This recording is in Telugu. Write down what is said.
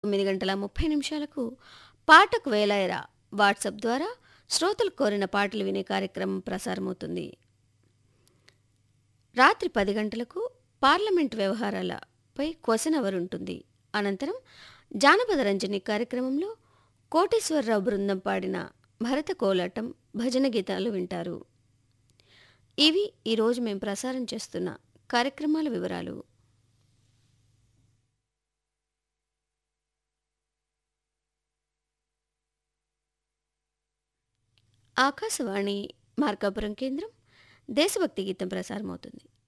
తొమ్మిది గంటల ముప్పై నిమిషాలకు పాటకు వేలాయరా వాట్సాప్ ద్వారా శ్రోతలు కోరిన పాటలు వినే కార్యక్రమం ప్రసారమవుతుంది రాత్రి పది గంటలకు పార్లమెంట్ వ్యవహారాలపై క్వశ్చన్ అవర్ ఉంటుంది అనంతరం జానపద రంజని కార్యక్రమంలో కోటేశ్వరరావు బృందం పాడిన భరత కోలాటం భజన గీతాలు వింటారు ఇవి ఈరోజు మేము ప్రసారం చేస్తున్న కార్యక్రమాల వివరాలు ఆకాశవాణి మార్కాపురం కేంద్రం దేశభక్తి గీతం ప్రసారమవుతుంది